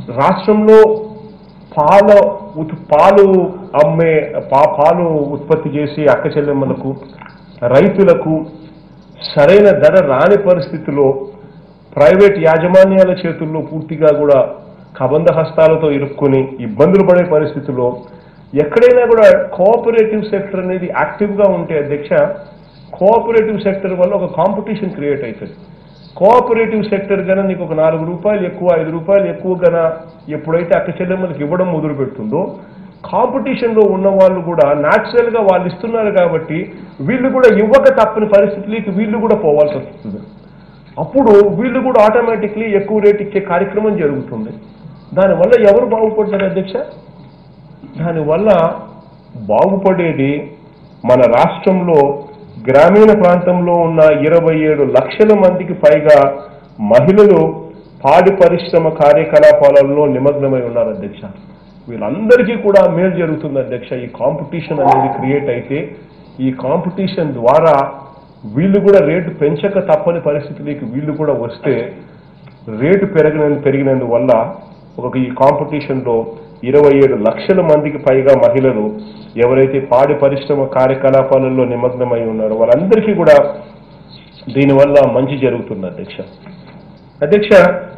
రాష్ట్రంలో పాల ఉత్ పాలు అమ్మే పా- పాలు ఉత్పత్తి చేసి అక్క చెల్లెమ్మలకు రైతులకు సరైన ధర రాని పరిస్థితిలో ప్రైవేట్ యాజమాన్యాల చేతుల్లో పూర్తిగా కూడా కబంధ హస్తాలతో ఇరుక్కుని ఇబ్బందులు పడే పరిస్థితిలో ఎక్కడైనా కూడా కోఆపరేటివ్ సెక్టర్ అనేది యాక్టివ్గా ఉంటే అధ్యక్ష కోఆపరేటివ్ సెక్టర్ వల్ల ఒక కాంపిటీషన్ క్రియేట్ అవుతుంది కోఆపరేటివ్ సెక్టర్ గన నీకు ఒక నాలుగు రూపాయలు ఎక్కువ ఐదు రూపాయలు ఎక్కువ గన ఎప్పుడైతే అక్క చెల్లెమ్మలకు ఇవ్వడం మొదలు పెడుతుందో కాంపిటీషన్లో ఉన్న వాళ్ళు కూడా natural గా వాళ్ళు ఇస్తున్నారు కాబట్టి వీళ్ళు కూడా ఇవ్వక తప్పని పరిస్థితులకి వీళ్ళు కూడా పోవాల్సి వస్తుంది అప్పుడు వీళ్ళు కూడా ఆటోమేటిక్లీ ఎక్కువ రేట్ ఇచ్చే కార్యక్రమం జరుగుతుంది దానివల్ల ఎవరు బాగుపడతారు అధ్యక్ష దానివల్ల బాగుపడేది మన రాష్ట్రంలో గ్రామీణ ప్రాంతంలో ఉన్న ఇరవై ఏడు లక్షల మందికి పైగా మహిళలు పాడి పరిశ్రమ కార్యకలాపాలలో నిమగ్నమై ఉన్నారు అధ్యక్ష వీళ్ళందరికీ కూడా మేలు జరుగుతుంది అధ్యక్ష ఈ కాంపిటీషన్ అనేది క్రియేట్ అయితే ఈ కాంపిటీషన్ ద్వారా వీళ్ళు కూడా రేటు పెంచక తప్పని పరిస్థితులకి వీళ్ళు కూడా వస్తే రేటు పెరిగిన పెరిగినందువల్ల ఒక ఈ కాంపిటీషన్లో ఇరవై ఏడు లక్షల మందికి పైగా మహిళలు ఎవరైతే పాడి పరిశ్రమ కార్యకలాపాలలో నిమగ్నమై ఉన్నారో వాళ్ళందరికీ కూడా దీనివల్ల మంచి జరుగుతుంది అధ్యక్ష అధ్యక్ష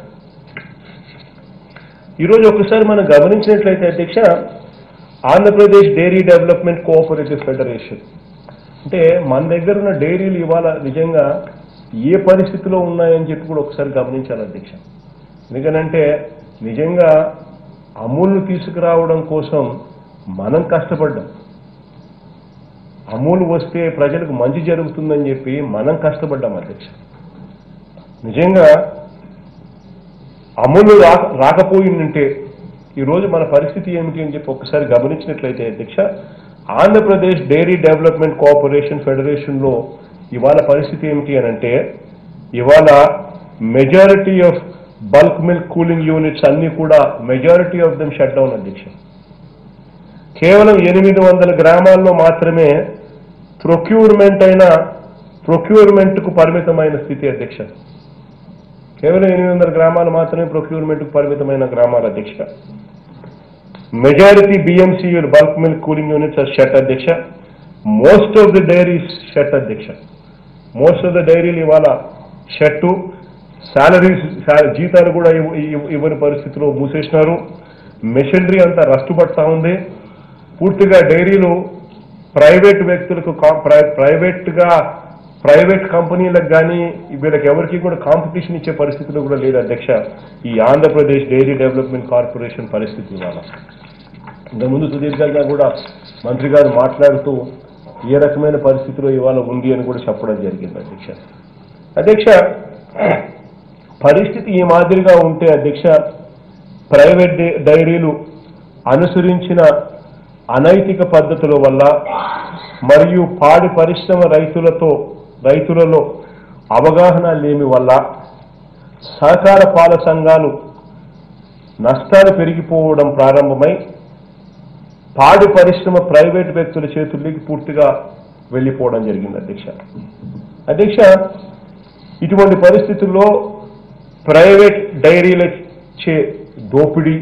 ఈరోజు ఒకసారి మనం గమనించినట్లయితే అధ్యక్ష Andhra Pradesh dairy development cooperative federation అంటే మన దగ్గర ఉన్న డైరీలు ఇవాళ నిజంగా ఏ పరిస్థితిలో ఉన్నాయని చెప్పి కూడా ఒకసారి గమనించాలి అధ్యక్ష ఎందుకనంటే నిజంగా అమూల్ను తీసుకురావడం కోసం మనం కష్టపడ్డాం అమూల్ వస్తే ప్రజలకు మంచి జరుగుతుందని చెప్పి మనం కష్టపడ్డాం అధ్యక్ష నిజంగా అమలు రా రాకపోయిందంటే ఈరోజు మన పరిస్థితి ఏమిటి అని చెప్పి ఒకసారి గమనించినట్లయితే అధ్యక్ష ఆంధ్రప్రదేశ్ డైరీ డెవలప్మెంట్ కోఆపరేషన్ ఫెడరేషన్లో ఇవాళ పరిస్థితి ఏమిటి అని అంటే ఇవాళ majority of bulk milk cooling units అన్ని కూడా majority of them shut down అధ్యక్ష కేవలం ఎనిమిది వందల గ్రామాల్లో మాత్రమే ప్రొక్యూర్మెంట్ అయిన ప్రొక్యూర్మెంట్కు పరిమితమైన స్థితి అధ్యక్ష కేవలం ఎనిమిది వందల గ్రామాలు మాత్రమే ప్రొక్యూర్మెంట్కు పరిమితమైన గ్రామాల అధ్యక్ష మెజారిటీ బిఎంసీయూలు bulk milk cooling units are shut అధ్యక్ష most of the dairies shut అధ్యక్ష మోస్ట్ ఆఫ్ ద డైరీలు ఇవాళ షట్టు శాలరీస్ జీతాలు కూడా ఇవ్వ- ఇవ్వ- ఇవ్వని పరిస్థితిలో మూసేసినారు మెషినరీ అంతా రస్తు పడతా ఉంది పూర్తిగా డైరీలు ప్రైవేట్ వ్యక్తులకు కా- ప్రై- ప్రైవేట్గా ప్రైవేట్ కంపెనీలకు కానీ వీళ్ళకి ఎవరికి కూడా కాంపిటీషన్ ఇచ్చే పరిస్థితిలో కూడా లేదు అధ్యక్ష ఈ ఆంధ్రప్రదేశ్ డైరీ డెవలప్మెంట్ కార్పొరేషన్ పరిస్థితి ఇవాళ ఇంతకుముందు సుదీర్ఘంగా కూడా మంత్రి గారు మాట్లాడుతూ ఏ రకమైన పరిస్థితిలో ఇవాళ ఉంది అని కూడా చెప్పడం జరిగింది అధ్యక్ష అధ్యక్ష పరిస్థితి ఈ మాదిరిగా ఉంటే అధ్యక్ష ప్రైవేట్ డై- డైరీలు అనుసరించిన అనైతిక పద్ధతుల వల్ల మరియు పాడి పరిశ్రమ రైతులతో రైతులలో అవగాహన లేమి వల్ల సహకార పాల సంఘాలు నష్టాలు పెరిగిపోవడం ప్రారంభమై పాడి పరిశ్రమ ప్రైవేట్ వ్యక్తుల చేతుల్లోకి పూర్తిగా వెళ్ళిపోవడం జరిగింది అధ్యక్ష అధ్యక్ష ఇటువంటి పరిస్థితుల్లో ప్రైవేట్ డైరీల చే దోపిడీ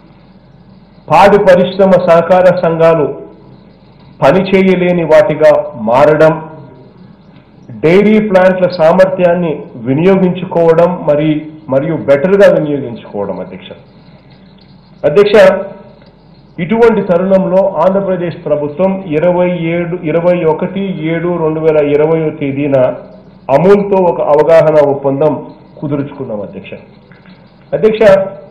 పాడి పరిశ్రమ సహకార సంఘాలు పని చేయలేని వాటిగా మారడం డైరీ ప్లాంట్ల సామర్థ్యాన్ని వినియోగించుకోవడం మరి మరియు బెటర్గా వినియోగించుకోవడం అధ్యక్ష అధ్యక్ష ఇటువంటి తరుణంలో ఆంధ్రప్రదేశ్ ప్రభుత్వం ఇరవై ఏడు ఇరవై ఒకటి ఏడు రెండు వేల ఇరవయో తేదీన అమూల్తో ఒక అవగాహన ఒప్పందం కుదుర్చుకున్నాం అధ్యక్ష అధ్యక్ష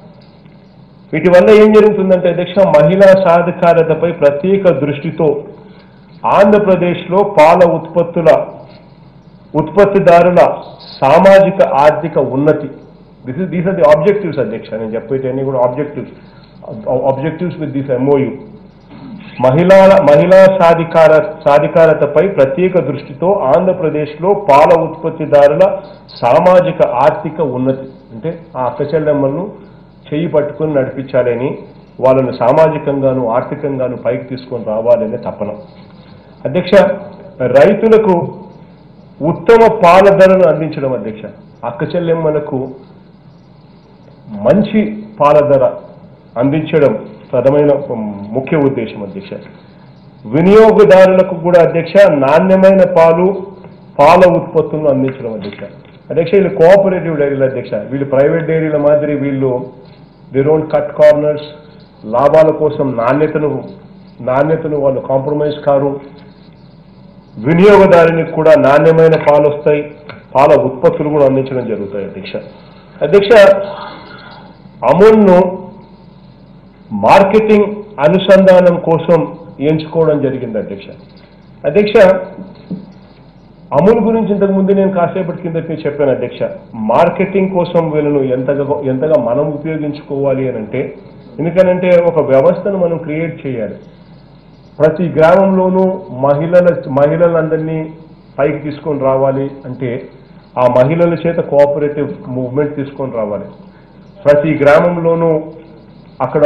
వీటి వల్ల ఏం జరుగుతుందంటే అధ్యక్ష మహిళా సాధికారతపై ప్రత్యేక దృష్టితో ఆంధ్రప్రదేశ్లో పాల ఉత్పత్తుల ఉత్పత్తిదారుల సామాజిక ఆర్థిక ఉన్నతి this is these are the objectives అధ్యక్ష నేను చెప్పేటన్నీ కూడా objectives objectives with this MOU మహిళా మహిళా సాధికార సాధికారతపై ప్రత్యేక దృష్టితో ఆంధ్రప్రదేశ్లో పాల ఉత్పత్తిదారుల సామాజిక ఆర్థిక ఉన్నతి అంటే ఆ అక్కచెల్లెమ్మలను చెయ్యి పట్టుకొని నడిపించాలని వాళ్ళను సామాజికంగాను ఆర్థికంగాను పైకి తీసుకొని రావాలనే తపన అధ్యక్ష రైతులకు ఉత్తమ పాల ధరను అందించడం అధ్యక్ష అక్క చెల్లెమ్మలకు మంచి పాల ధర అందించడం ప్రథమైన ఉమ్, ముఖ్య ఉద్దేశం అధ్యక్ష వినియోగదారులకు కూడా అధ్యక్ష నాణ్యమైన పాలు పాల ఉత్పత్తులను అందించడం అధ్యక్ష అధ్యక్ష వీళ్ళు కోఆపరేటివ్ డైరీలు అధ్యక్ష వీళ్ళు ప్రైవేట్ డైరీల మాదిరి వీళ్ళు దే డోంట్ కట్ కార్నర్స్ లాభాల కోసం నాణ్యతను నాణ్యతను వాళ్ళు కాంప్రమైజ్ కారు వినియోగదారునికి కూడా నాణ్యమైన పాలు వస్తాయి పాల ఉత్పత్తులు కూడా అందించడం జరుగుతాయి అధ్యక్ష అధ్యక్ష అమూల్ను మార్కెటింగ్ అనుసంధానం కోసం ఎంచుకోవడం జరిగింది అధ్యక్ష అధ్యక్ష అమూల్ గురించి ఇంతకు ముందు నేను కాసేపటి కిందటి నేను చెప్పాను అధ్యక్ష మార్కెటింగ్ కోసం వీళ్ళను ఎంతగా ఎంతగా మనం ఉపయోగించుకోవాలి అని అంటే ఎందుకనంటే ఒక వ్యవస్థను మనం క్రియేట్ చేయాలి ప్రతి గ్రామంలోనూ మహిళల మహిళలందరినీ పైకి తీసుకొని రావాలి అంటే ఆ మహిళల చేత కోఆపరేటివ్ మూవ్మెంట్ తీసుకొని రావాలి ప్రతి గ్రామంలోనూ అక్కడ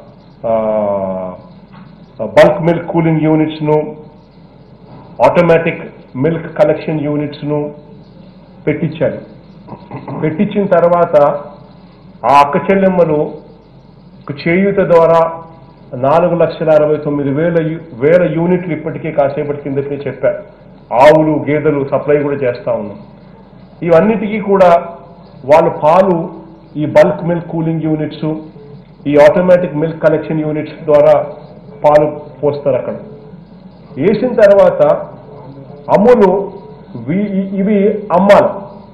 బల్క్ మిల్క్ కూలింగ్ యూనిట్స్ను ఆటోమేటిక్ మిల్క్ కలెక్షన్ యూనిట్స్ను పెట్టించాలి పెట్టించిన తర్వాత ఆ అక్క చెల్లెమ్మలు ఒక చేయూత ద్వారా నాలుగు లక్షల అరవై తొమ్మిది వేల యు- వేల యూనిట్లు ఇప్పటికే కాసేపటి కిందకే చెప్పా ఆవులు గేదెలు సప్లై కూడా చేస్తా ఉన్నాం ఇవన్నిటికీ కూడా వాళ్ళు పాలు ఈ బల్క్ మిల్క్ కూలింగ్ యూనిట్స్ ఈ ఆటోమేటిక్ మిల్క్ కలెక్షన్ యూనిట్స్ ద్వారా పాలు పోస్తారు అక్కడ వేసిన తర్వాత అమ్ములు వి- ఇ- ఇవి అమ్మాలి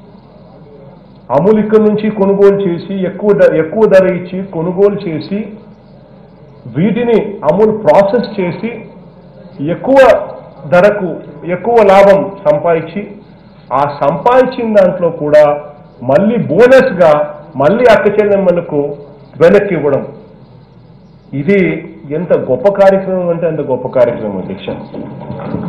అమూల్ ఇక్కడ నుంచి కొనుగోలు చేసి ఎక్కువ ధర ఎక్కువ ధర ఇచ్చి కొనుగోలు చేసి వీటిని అమూల్ ప్రాసెస్ చేసి ఎక్కువ ధరకు ఎక్కువ లాభం సంపాదించి ఆ సంపాదించిన దాంట్లో కూడా మళ్ళీ బోనస్గా మళ్ళీ అక్క చెల్లెమ్మలకు వెనక్కి ఇవ్వడం ఇది ఎంత గొప్ప కార్యక్రమం అంటే అంత గొప్ప కార్యక్రమం అధ్యక్ష